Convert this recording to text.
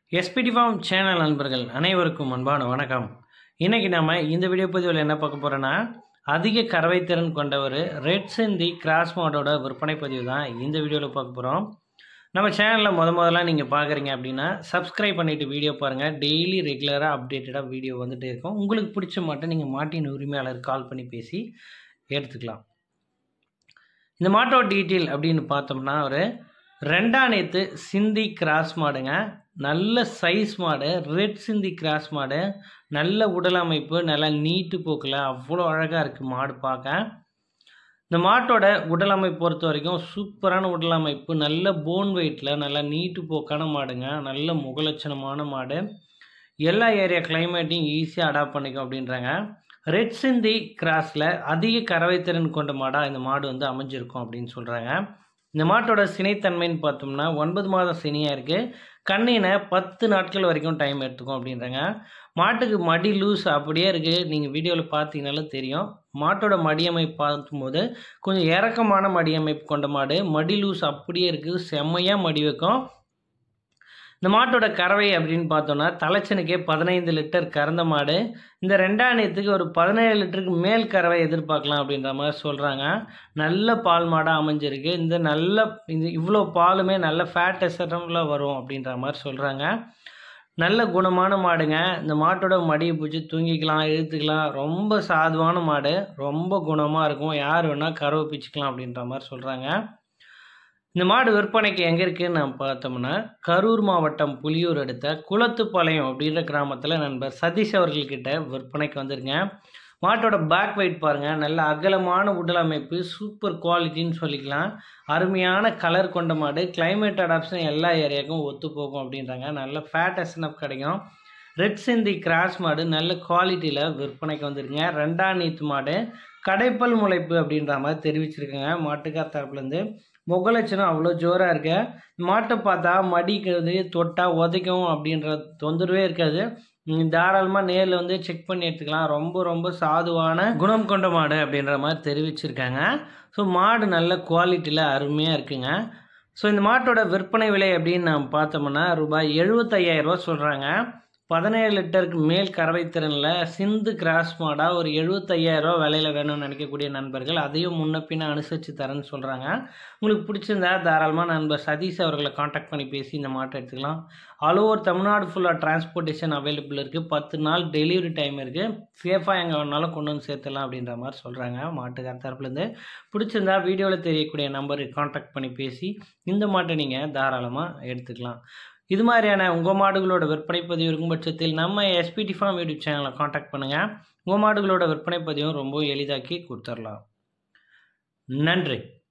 SPD form channel நண்பர்கள் அனைவருக்கும் அன்பான வணக்கம் இன்றைக்கி நம்ம இந்த வீடியோ பதிவில் என்ன பார்க்க போகிறோன்னா அதிக கறவைத்திறன் கொண்ட ஒரு ரெட் சிந்தி கிராஸ் மாடோட விற்பனை பதிவு தான் இந்த வீடியோவில் பார்க்க போகிறோம் நம்ம சேனலில் முத முதல்ல நீங்கள் பார்க்குறீங்க அப்படின்னா சப்ஸ்கிரைப் பண்ணிவிட்டு வீடியோ பாருங்கள் டெய்லி ரெகுலராக அப்டேட்டடாக வீடியோ வந்துகிட்டே இருக்கும் உங்களுக்கு பிடிச்ச மாட்டை நீங்கள் மாட்டின் உரிமையாளர் கால் பண்ணி பேசி எடுத்துக்கலாம் இந்த மாட்டோட டீட்டெயில் அப்படின்னு பார்த்தோம்னா ஒரு ரெண்டாம் நேத்து சிந்தி கிராஸ் மாடுங்க நல்ல சைஸ் மாடு ரெட் சிந்தி கிராஸ் மாடு நல்ல உடல் அமைப்பு நல்ல நீட்டு போக்கில் அவ்வளோ அழகாக இருக்குது மாடு பார்க்க இந்த மாட்டோட உடல் அமைப்பு பொறுத்த வரைக்கும் சூப்பரான உடல் அமைப்பு நல்ல போன் வெயிட்டில் நல்ல நீட்டு போக்கான மாடுங்க நல்ல முகலட்சணமான மாடு எல்லா ஏரியா கிளைமேட்டையும் ஈஸியாக அடாப்ட் பண்ணிக்கும் அப்படின்றாங்க ரெட் சிந்தி கிராஸில் அதிக கறவைத்திறன் கொண்ட மாடாக இந்த மாடு வந்து அமைஞ்சிருக்கும் அப்படின்னு சொல்கிறாங்க இந்த மாட்டோட சினைத்தன்மைன்னு பார்த்தோம்னா ஒன்பது மாதம் சினியாக இருக்குது கண்ணினை பத்து நாட்கள் வரைக்கும் டைம் எடுத்துக்கும் அப்படின்றாங்க மாட்டுக்கு மடி லூஸ் அப்படியே இருக்குது நீங்கள் வீடியோவில் பார்த்தீங்கனாலும் தெரியும் மாட்டோட மடியமைப்பு பார்க்கும்போது கொஞ்சம் இறக்கமான மடியமைப்பு கொண்ட மாடு மடி லூஸ் அப்படியே இருக்குது செம்மையாக மடி வைக்கும் இந்த மாட்டோட கறவை அப்படின்னு பார்த்தோன்னா தலைச்சனுக்கே பதினைந்து லிட்டர் கறந்த மாடு இந்த ரெண்டாம் நேரத்துக்கு ஒரு பதினேழு லிட்டருக்கு மேல் கறவை எதிர்பார்க்கலாம் அப்படின்ற மாதிரி சொல்கிறாங்க நல்ல பால் மாடாக அமைஞ்சிருக்கு இந்த நல்ல இது இவ்வளோ பாலுமே நல்ல ஃபேட் எசரமில் வரும் அப்படின்ற மாதிரி சொல்கிறாங்க நல்ல குணமான மாடுங்க இந்த மாட்டோட மடியை பிடிச்சி தூங்கிக்கலாம் இழுத்துக்கலாம் ரொம்ப சாதுவான மாடு ரொம்ப குணமாக இருக்கும் யார் வேணால் கறவை பிச்சுக்கலாம் அப்படின்ற மாதிரி சொல்கிறாங்க இந்த மாடு விற்பனைக்கு எங்கே இருக்குன்னு நம்ம பார்த்தோம்னா கரூர் மாவட்டம் புலியூர் அடுத்த குளத்துப்பாளையம் அப்படின்ற கிராமத்தில் நண்பர் சதீஷ் அவர்கள்கிட்ட விற்பனைக்கு வந்துருங்க மாட்டோட பேக் வெயிட் பாருங்கள் நல்ல அகலமான உடல் அமைப்பு சூப்பர் குவாலிட்டின்னு சொல்லிக்கலாம் அருமையான கலர் கொண்ட மாடு கிளைமேட் அடாப்ஷன் எல்லா ஏரியாவுக்கும் ஒத்து போகும் அப்படின்றாங்க நல்ல ஃபேட் எஸ்என்எஃப் கிடைக்கும் ரெட் சிந்தி கிராஸ் மாடு நல்ல குவாலிட்டியில் விற்பனைக்கு வந்துருங்க ரெண்டாம் நீத்து மாடு கடைப்பல் முளைப்பு அப்படின்ற மாதிரி தெரிவிச்சிருக்கேங்க மாட்டுக்கார் தரப்புலேருந்து முகலட்சணம் அவ்வளோ ஜோராக இருக்கு மாட்டை பார்த்தா மடிக்கிறது தொட்டால் உதைக்கும் அப்படின்ற தொந்தரவே இருக்காது தாராளமாக நேரில் வந்து செக் பண்ணி எடுத்துக்கலாம் ரொம்ப ரொம்ப சாதுவான குணம் கொண்ட மாடு அப்படின்ற மாதிரி தெரிவிச்சிருக்காங்க ஸோ மாடு நல்ல குவாலிட்டியில் அருமையாக இருக்குங்க ஸோ இந்த மாட்டோட விற்பனை விலை அப்படின்னு நம்ம பார்த்தோம்னா ரூபாய் எழுபத்தையாயிரரூவா சொல்கிறாங்க பதினேழு லிட்டருக்கு மேல் கறவை திறனில் சிந்து கிராஸ் மாடாக ஒரு எழுபத்தையாயிரரூவா விலையில் வேணும்னு நினைக்கக்கூடிய நண்பர்கள் அதையும் முன்ன பின்ன அனுசரித்து தரேன்னு சொல்கிறாங்க உங்களுக்கு பிடிச்சிருந்தா தாராளமாக நண்பர் சதீஷ் அவர்களை காண்டாக்ட் பண்ணி பேசி இந்த மாட்டை எடுத்துக்கலாம் ஆல் ஓவர் தமிழ்நாடு ஃபுல்லாக டிரான்ஸ்போர்ட்டேஷன் அவைலபிள் இருக்குது பத்து நாள் டெலிவரி டைம் இருக்குது சேஃபாக எங்கே வேணாலும் கொண்டு வந்து சேர்த்துலாம் அப்படின்ற மாதிரி சொல்கிறாங்க மாட்டுக்கார தரப்புலேருந்து பிடிச்சிருந்தா வீடியோவில் தெரியக்கூடிய நம்பருக்கு காண்டாக்ட் பண்ணி பேசி இந்த மாட்டை நீங்கள் தாராளமாக எடுத்துக்கலாம் இது மாதிரியான உங்கள் மாடுகளோட விற்பனை பதிவு இருக்கும் பட்சத்தில் நம்ம எஸ்பிடி ஃபார்ம் யூடியூப் சேனலை காண்டாக்ட் பண்ணுங்கள் உங்கள் மாடுகளோட விற்பனை பதிவும் ரொம்ப எளிதாக்கி கொடுத்துடலாம் நன்றி